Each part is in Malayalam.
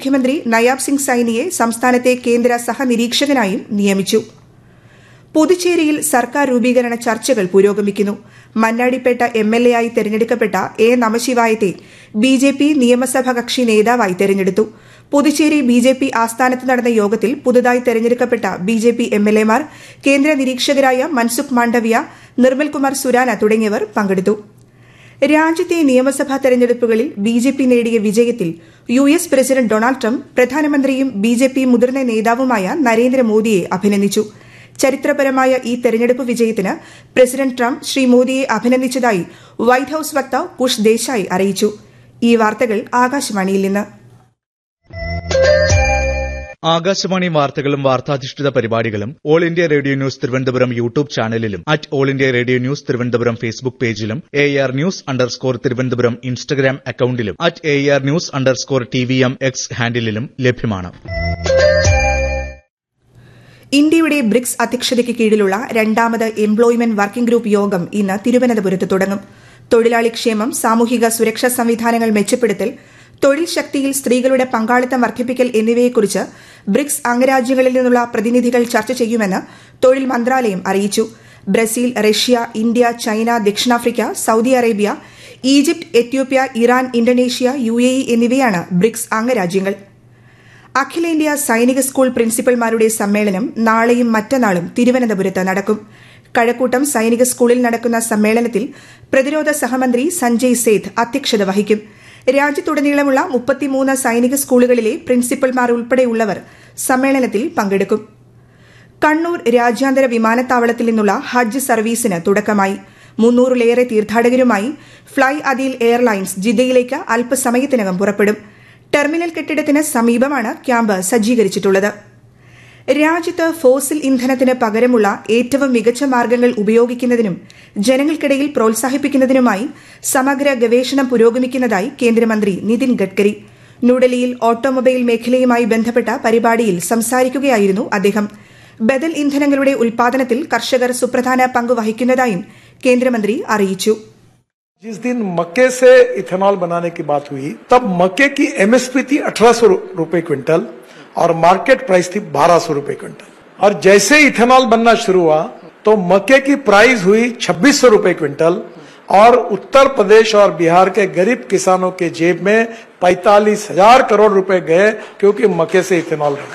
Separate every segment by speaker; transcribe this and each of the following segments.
Speaker 1: മുഖ്യമന്ത്രി നയാബ് സിംഗ് സൈനിയെ സംസ്ഥാനത്തെ കേന്ദ്ര സഹനിരീക്ഷകനായും നിയമിച്ചു പുതുച്ചേരിയിൽ സർക്കാർ രൂപീകരണ ചർച്ചകൾ പുരോഗമിക്കുന്നു മണ്ണാടിപ്പേട്ട എം എൽ എ ആയി തെരഞ്ഞെടുക്കപ്പെട്ട എ നമശിവായത്തെ ബി ജെ പി നിയമസഭാ കക്ഷി നേതാവായി തെരഞ്ഞെടുത്തു പുതുച്ചേരി ബി ജെ പി ആസ്ഥാനത്ത് നടന്ന യോഗത്തിൽ പുതുതായി തെരഞ്ഞെടുക്കപ്പെട്ട B J P M L എമാർ കേന്ദ്ര നിരീക്ഷകരായ മൻസുഖ് മാണ്ഡവ്യ നിർമ്മൽകുമാർ സുരാന തുടങ്ങിയവർ പങ്കെടുത്തു രാജ്യത്തെ നിയമസഭാ തെരഞ്ഞെടുപ്പുകളിൽ ബി ജെ പി നേടിയ വിജയത്തിൽ U S president Donald Trump പ്രധാനമന്ത്രിയും ബി ജെ പി മുതിർന്ന നേതാവുമായ നരേന്ദ്രമോദിയെ അഭിനന്ദിച്ചു ചരിത്രപരമായ ഈ തെരഞ്ഞെടുപ്പ് വിജയത്തിന് പ്രസിഡന്റ് ട്രംപ് ശ്രീ മോദിയെ അഭിനന്ദിച്ചതായി വൈറ്റ് ഹൌസ് വക്താവ് കുഷ് ദേശായി അറിയിച്ചു ഈ വാർത്തകൾ ആകാശവാണിയിൽ നിന്ന്
Speaker 2: ആകാശവാണി വാർത്തകളും വാർത്താധിഷ്ഠിത പരിപാടികളും all India radio news Thiruvananthapuram YouTube ചാനലിലും at all India radio news Thiruvananthapuram Facebook പേജിലും A R news underscore Thiruvananthapuram Instagram അക്കൌണ്ടിലും at A R news underscore T V M X ഹാൻഡിലും ലഭ്യമാണ്
Speaker 1: ഇന്ത്യയുടെ ബ്രിക്സ് അധ്യക്ഷതയ്ക്ക് കീഴിലുള്ള രണ്ടാമത് എംപ്ലോയ്മെന്റ് വർക്കിംഗ് ഗ്രൂപ്പ് യോഗം ഇന്ന് തിരുവനന്തപുരത്ത് തുടങ്ങും തൊഴിലാളി ക്ഷേമം സാമൂഹിക സുരക്ഷാ സംവിധാനങ്ങൾ മെച്ചപ്പെടുത്തൽ തൊഴിൽ ശക്തിയിൽ സ്ത്രീകളുടെ പങ്കാളിത്തം വർദ്ധിപ്പിക്കൽ എന്നിവയെക്കുറിച്ച് ബ്രിക്സ് അംഗരാജ്യങ്ങളിൽ നിന്നുള്ള പ്രതിനിധികൾ ചർച്ച ചെയ്യുമെന്ന് തൊഴിൽ മന്ത്രാലയം അറിയിച്ചു ബ്രസീൽ റഷ്യ ഇന്ത്യ ചൈന ദക്ഷിണാഫ്രിക്ക Saudi Arabia Egypt Ethiopia Iran Indonesia U A E എന്നിവയാണ് ബ്രിക്സ് അംഗരാജ്യങ്ങൾ അഖിലേന്ത്യാ സൈനിക സ്കൂൾ പ്രിൻസിപ്പൽമാരുടെ സമ്മേളനം നാളെയും മറ്റന്നാളും തിരുവനന്തപുരത്ത് നടക്കും കഴക്കൂട്ടം സൈനിക സ്കൂളിൽ നടക്കുന്ന സമ്മേളനത്തിൽ പ്രതിരോധ സഹമന്ത്രി സഞ്ജയ് സേത്ത് അധ്യക്ഷത വഹിക്കും രാജ്യത്തുടനീളമുള്ള മുപ്പത്തിമൂന്ന് സൈനിക സ്കൂളുകളിലെ പ്രിൻസിപ്പൽമാർ ഉൾപ്പെടെയുള്ളവർ സമ്മേളനത്തിൽ പങ്കെടുക്കും കണ്ണൂർ രാജ്യാന്തര വിമാനത്താവളത്തിൽ നിന്നുള്ള ഹജ്ജ് സർവീസിന് തുടക്കമായി മുന്നൂറിലേറെ തീർത്ഥാടകരുമായി ഫ്ളൈ അദീൽ എയർലൈൻസ് ജിദ്ദയിലേക്ക് അല്പസമയത്തിനകം പുറപ്പെടും ടെർമിനൽ കെട്ടിടത്തിന് സമീപമാണ് ക്യാമ്പ് സജ്ജീകരിച്ചിട്ടുള്ളത് രാജ്യത്ത് ഫോസിൽ ഇന്ധനത്തിന് പകരമുള്ള ഏറ്റവും മികച്ച മാർഗ്ഗങ്ങൾ ഉപയോഗിക്കുന്നതിനും ജനങ്ങൾക്കിടയിൽ പ്രോത്സാഹിപ്പിക്കുന്നതിനുമായി സമഗ്ര ഗവേഷണം പുരോഗമിക്കുന്നതായി കേന്ദ്രമന്ത്രി നിതിൻ ഗഡ്കരി ന്യൂഡൽഹിയിൽ ഓട്ടോമൊബൈൽ മേഖലയുമായി ബന്ധപ്പെട്ട പരിപാടിയിൽ സംസാരിക്കുകയായിരുന്നു അദ്ദേഹം ബദൽ ഇന്ധനങ്ങളുടെ ഉൽപാദനത്തിൽ കർഷകർ സുപ്രധാന പങ്ക് വഹിക്കുന്നതായും കേന്ദ്രമന്ത്രി അറിയിച്ചു
Speaker 3: जिस दिन मक्के से इथेनॉल बनाने की बात हुई तब मक्के की एमएसपी थी अठारह सौ रूपये क्विंटल और मार्केट प्राइस थी बारह सौ रूपये क्विंटल और जैसे इथेनॉल बनना शुरू हुआ तो मक्के की प्राइस हुई छब्बीस सौ रूपये क्विंटल और उत्तर प्रदेश और बिहार के गरीब किसानों के जेब में पैतालीस हजार करोड़ रुपए गए क्योंकि मक्के से इथेनॉल बना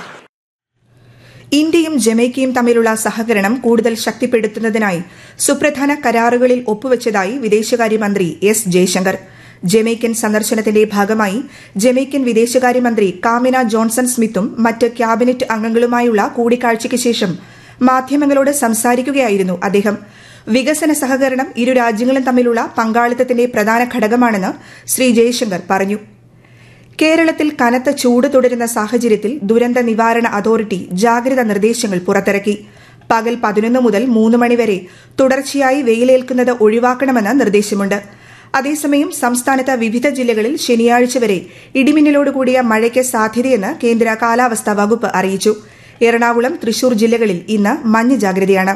Speaker 1: ഇന്ത്യയും ജമൈക്കയും തമ്മിലുള്ള സഹകരണം കൂടുതൽ ശക്തിപ്പെടുത്തുന്നതിനായി സുപ്രധാന കരാറുകളിൽ ഒപ്പുവച്ചതായി വിദേശകാര്യമന്ത്രി എസ് ജയശങ്കർ ജമൈക്കൻ സന്ദർശനത്തിന്റെ ഭാഗമായി ജമൈക്കൻ വിദേശകാര്യമന്ത്രി കാമിന ജോൺസൺ സ്മിത്തും മറ്റ് ക്യാബിനറ്റ് അംഗങ്ങളുമായുള്ള കൂടിക്കാഴ്ചയ്ക്ക് ശേഷം മാധ്യമങ്ങളോട് സംസാരിക്കുകയായിരുന്നു അദ്ദേഹം വികസന സഹകരണം ഇരു രാജ്യങ്ങളും തമ്മിലുള്ള പങ്കാളിത്തത്തിന്റെ പ്രധാന ഘടകമാണെന്ന് ശ്രീ ജയശങ്കർ പറഞ്ഞു കേരളത്തിൽ കനത്ത ചൂട് തുടരുന്ന സാഹചര്യത്തിൽ ദുരന്ത നിവാരണ അതോറിറ്റി ജാഗ്രതാ നിർദ്ദേശങ്ങൾ പുറത്തിറക്കി പകൽ പതിനൊന്ന് മുതൽ മൂന്ന് മണിവരെ തുടർച്ചയായി വെയിലേൽക്കുന്നത് ഒഴിവാക്കണമെന്ന് നിർദ്ദേശമുണ്ട് അതേസമയം സംസ്ഥാനത്ത് വിവിധ ജില്ലകളിൽ ശനിയാഴ്ച വരെ ഇടിമിന്നലോടുകൂടിയ മഴയ്ക്ക് സാധ്യതയെന്ന് കേന്ദ്ര കാലാവസ്ഥാ വകുപ്പ് അറിയിച്ചു എറണാകുളം തൃശൂർ ജില്ലകളിൽ ഇന്ന് മഞ്ഞ ജാഗ്രതയാണ്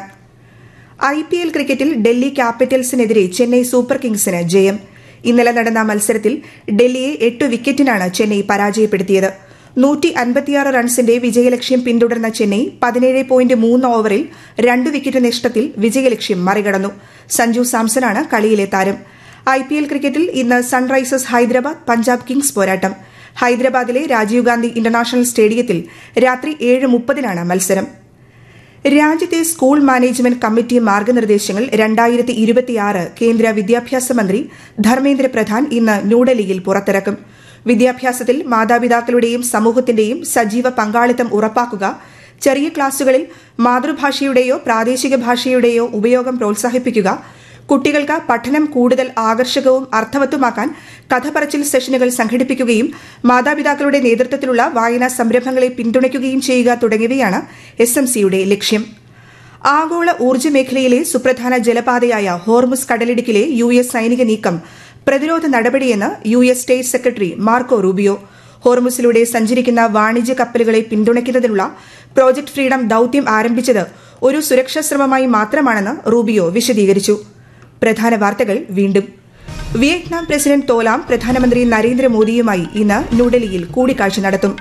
Speaker 1: ഐ പി എൽ ക്രിക്കറ്റിൽ ഡൽഹി ക്യാപിറ്റൽസിനെതിരെ ചെന്നൈ സൂപ്പർ കിങ്സിന് ജയം ഇന്നലെ നടന്ന മത്സരത്തിൽ ഡൽഹിയെ എട്ട് വിക്കറ്റിനാണ് ചെന്നൈ പരാജയപ്പെടുത്തിയത് നൂറ്റി അൻപത്തിയാറ് റൺസിന്റെ വിജയലക്ഷ്യം പിന്തുടർന്ന ചെന്നൈ പതിനേഴ് പോയിന്റ് മൂന്ന് ഓവറിൽ രണ്ട് വിക്കറ്റ് നഷ്ടത്തിൽ വിജയലക്ഷ്യം മറികടന്നു സഞ്ജു സാംസണാണ് കളിയിലെ താരം ഐ പി എൽ ക്രിക്കറ്റിൽ ഇന്ന് സൺറൈസേഴ്സ് ഹൈദരാബാദ് പഞ്ചാബ് കിങ്സ് പോരാട്ടം ഹൈദരാബാദിലെ രാജീവ് ഗാന്ധി ഇന്റർനാഷണൽ സ്റ്റേഡിയത്തിൽ രാത്രി ഏഴ് മുപ്പതിനാണ് മത്സരം രാജ്യത്തെ സ്കൂൾ മാനേജ്മെന്റ് കമ്മിറ്റി മാർഗനിർദ്ദേശങ്ങൾ രണ്ടായിരത്തി ഇരുപത്തിയാറ് കേന്ദ്ര വിദ്യാഭ്യാസ മന്ത്രി ധർമ്മേന്ദ്ര പ്രധാൻ ഇന്ന് ന്യൂഡൽഹിയിൽ പുറത്തിറക്കും വിദ്യാഭ്യാസത്തിൽ മാതാപിതാക്കളുടെയും സമൂഹത്തിന്റെയും സജീവ പങ്കാളിത്തം ഉറപ്പാക്കുക ചെറിയ ക്ലാസുകളിൽ മാതൃഭാഷയുടെയോ പ്രാദേശിക ഭാഷയുടെയോ ഉപയോഗം പ്രോത്സാഹിപ്പിക്കുക കുട്ടികൾക്ക് പഠനം കൂടുതൽ ആകർഷകവും അർത്ഥവത്തുമാക്കാൻ കഥ പറച്ചിൽ സെഷനുകൾ സംഘടിപ്പിക്കുകയും മാതാപിതാക്കളുടെ നേതൃത്വത്തിലുള്ള വായനാ സംരംഭങ്ങളെ പിന്തുണയ്ക്കുകയും ചെയ്യുക തുടങ്ങിയവയാണ് എസ് എം സിയുടെ ലക്ഷ്യം ആഗോള ഊർജ്ജ മേഖലയിലെ സുപ്രധാന ജലപാതയായ ഹോർമുസ് കടലിടുക്കിലെ യു എസ് സൈനിക നീക്കം പ്രതിരോധ നടപടിയെന്ന് U S state secretary Marco Rubio ഹോർമുസിലൂടെ സഞ്ചരിക്കുന്ന വാണിജ്യ കപ്പലുകളെ പിന്തുണയ്ക്കുന്നതിനുള്ള പ്രോജക്ട് ഫ്രീഡം ദൌത്യം ആരംഭിച്ചത് ഒരു സുരക്ഷാ ശ്രമമായി മാത്രമാണെന്ന് റൂബിയോ വിശദീകരിച്ചു പ്രധാന വാർത്തകൾ വീണ്ടും വിയറ്റ്നാം പ്രസിഡന്റ് തോലാം പ്രധാനമന്ത്രി നരേന്ദ്രമോദിയുമായി ഇന്ന് ന്യൂഡൽഹിയിൽ കൂടിക്കാഴ്ച നടത്തും